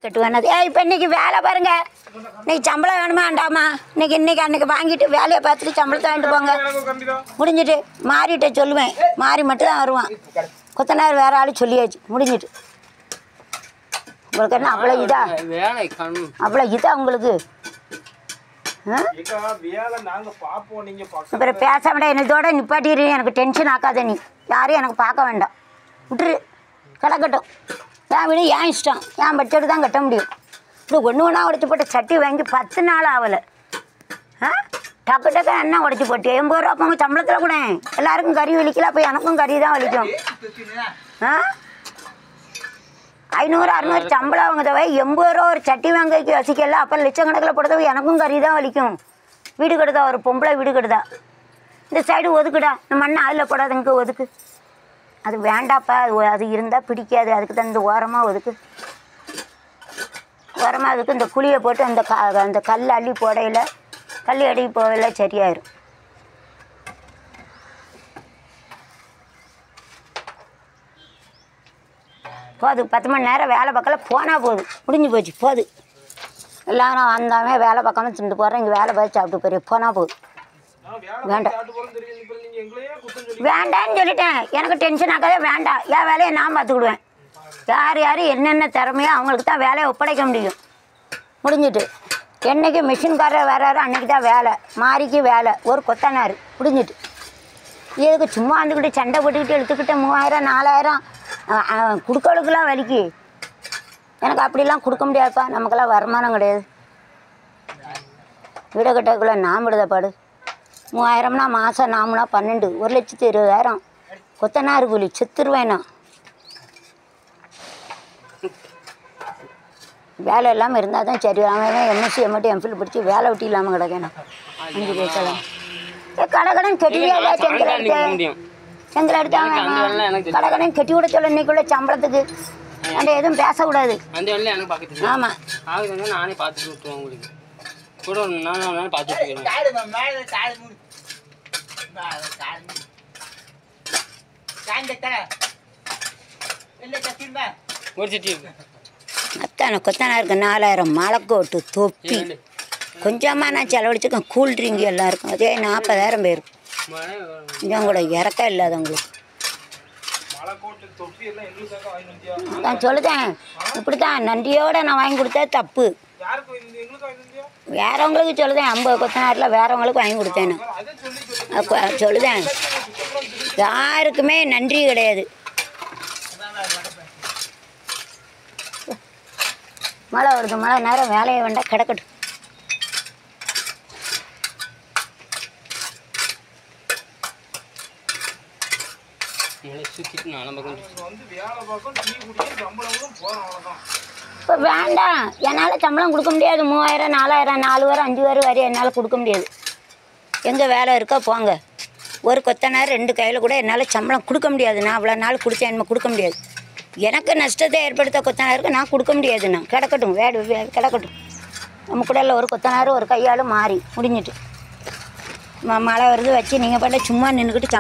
கட்டுவானது ஏய் இப்போ இன்னைக்கு வேலை பாருங்க இன்னைக்கு சம்பளம் வேணுமா வேண்டாமா இன்னைக்கு இன்னைக்கு அன்னைக்கு வாங்கிட்டு வேலையை பார்த்துட்டு சம்பளத்தை வாங்கிட்டு போங்க முடிஞ்சிட்டு மாறிட்ட சொல்லுவேன் மாறி மட்டும் தான் வருவான் கொத்தனார் வேற ஆள் சொல்லியாச்சு முடிஞ்சிட்டு உங்களுக்கு என்ன அவ்வளோ இதா வேலை கண் அவ்வளோ இதா உங்களுக்கு ஆ ஏக்கா வேலை நாங்க பாப்போம் நீங்க பக்கம் அப்புறம் பேச வேண்டாம் என்னதோட நிப்பாட்டிடு எனக்கு டென்ஷன் ஆக்காத நீ யாரையும் எனக்கு பார்க்க வேண்டாம் விட்டுரு கிடக்கட்டும் என் வீடு ஏன் இஷ்டம் என் பட்ஜெட் தான் கட்ட முடியும் இப்படி ஒன்று ஒன்றா உடச்சி போட்ட சட்டி வாங்கி பத்து நாள் ஆகலை ஆ டக்கு டக்கு என்ன உடச்சி போட்டு எண்பது ரூபா போங்க சம்பளத்தில் கூட எல்லாருக்கும் கறி வலிக்கல அப்போ எனக்கும் கறி தான் வலிக்கும் ஆ ஐநூறு அறநூறு சம்பளம் வாங்குதவை எண்பது ரூபா ஒரு சட்டி வாங்கிக்கு வசிக்கல அப்போ லட்சக்கணக்கில் போடுறதவை எனக்கும் கறி தான் வலிக்கும் வீடு கெடுதா ஒரு பொம்பளை வீடு கெடுதா இந்த சைடு ஒதுக்குடா இந்த மண்ணை அதில் போடாதுங்க ஒதுக்கு அது வேண்டாப்பா அது ஒ- அது இருந்தால் பிடிக்காது அதுக்கு தான் இந்த ஓரமாக ஒதுக்கு ஓரமாக அதுக்கு இந்த குழியை போட்டு அந்த க அந்த கல் அள்ளி போடையில் கல் அடி போகல சரியாயிரும் போது பத்து மணி நேரம் வேலை பார்க்கல போனால் போதும் முடிஞ்சு போச்சு போது எல்லாரும் வந்தாமே வேலை பார்க்காம திண்டு போகிறேன் இங்கே வேலை பார்த்து சாப்பிட்டு போய் போனால் போதும் நான் வேலை வேண்டாம். சாப்பிட்டு போறோம் தெரியும் இப்ப நீங்க எங்களையே குத்தம் சொல்லி வேண்டான்னு சொல்லிட்டேன் எனக்கு டென்ஷன் ஆகாதே வேண்டாம் என் வேலையை நான் பார்த்துக்கிடுவேன் யார் யார் என்னென்ன திறமையோ அவங்களுக்கு தான் வேலையை ஒப்படைக்க முடியும் முடிஞ்சிட்டு என்னைக்கு மிஷின்காரர் வராரு அன்னைக்கு தான் வேலை மாறிக்கு வேலை ஒரு கொத்தனார் முடிஞ்சிட்டு இதுக்கு சும்மா வந்துக்கிட்டு சண்டை போட்டுக்கிட்டு இழுத்துக்கிட்டு மூவாயிரம் நாலாயிரம் அஹ், அஹ், குடுக்கலுக்கெல்லாம் வலிக்கு எனக்கு அப்படிலாம் கொடுக்க முடியாதுப்பா நமக்கெல்லாம் வருமானம் கிடையாது வீட கட்டக்குள்ள நான் விடுத பாடு மூவாயிரம்னா மாதம் நாமுனா பன்னெண்டு ஒரு லட்சத்து இருபதாயிரம் கொத்தனார் கூலி செத்துருவேன் நான் வேலை இல்லாமல் இருந்தால் தான் சரி அவன் எம்எஸ்சி எம்எட்டி எம்ஃபில் படித்து வேலை விட்டு இல்லாமல் கிடக்கணும் அஞ்சு பேசலாம் ஏ கடகடன் கெட்டியா செங்கல் நிக்க எடுத்து முடியும் செங்கல் எனக்கு அந்த வேலை எடுத்தாங்க எனக்கு தெரியும். கடகடன் கெட்டி விட சொல்ல இன்னைக்குள்ள சம்பளத்துக்கு அந்த எதுவும் பேசக்கூடாது அந்த வேலை எனக்கு பார்க்க தெரியும் ஆமாம் ஆகுதுங்க நானே பார்த்துட்டு விட்டுருவேன் உங்களுக்கு கூட ஒரு நாலு நாலு நாள் பார்த்துட்டு இருக்கேன் தாடு மேல தாடு மூடு மேல தாடு மூடு தாண்ட தர இல்ல தத்திருமா ஒரு சட்டி இருக்கு அத்தான கொத்தனாருக்கு நாலாயிரம் மலைக்கோட்டு தொப்பி இரண்டு கொஞ்சமாக நான் செலவழிச்சிருக்கேன் கூல் ட்ரிங்க் எல்லாருக்கும் அதே நாற்பதாயிரம் பேர் மழை கொஞ்சம் கூட இறக்க இல்லாதவங்களுக்கு மலை கோட்டு தொப்பி எல்லாம் எங்களுக்காக வாங்கி வந்தியா நான் சொல்லுதேன் இப்படி தான் நன்றியோட நான் வாங்கி கொடுத்தா தப்பு யாருக்கு இந்த எங்களுக்கு வாங்கி வந்தியா வேறவங்களுக்கு சொல்லுதேன் ஐம்பது கொத்தனாரில் வேறவங்களுக்கு வாங்கி கொடுத்தேன் நான். அதை சொல்லி சொல்லி அப்ப சொல்லுதேன் யாருக்குமே நன்றி கிடையாது மழை வருது மழை நேரம் வேலையை வேண்டாம் கிடக்கட்டும் மழை சுற்றிட்டு நாலு பக்கம் சுத்தி. இங்க வந்து வேலை பார்க்கும் டீ குடிக்க சம்பளமும் போறோம் அவ்வளவுதான் இப்போ வேண்டாம் என்னால் சம்பளம் கொடுக்க முடியாது மூவாயிரம் நாலாயிரம் நாலு வாரம் அஞ்சு வாரம் வரை என்னால் கொடுக்க முடியாது எங்கே வேலை இருக்கோ போங்க ஒரு கொத்தனார் ரெண்டு கையில் கூட என்னால் சம்பளம் கொடுக்க முடியாது நான் அவ்வளோ நாள் கொடுத்தேன் என்ன கொடுக்க முடியாது எனக்கு நஷ்டத்தை ஏற்படுத்த கொத்தனாருக்கு நான் கொடுக்க முடியாது நான் கிடக்கட்டும் வேடு வே- கிடக்கட்டும் நம்ம கூட இல்லை ஒரு கொத்தனார் ஒரு கையால் மாறி முடிஞ்சிட்டு ம- மழை வருது வச்சு நீங்கள் பாட்ட சும்மா நின்றுக்கிட்டு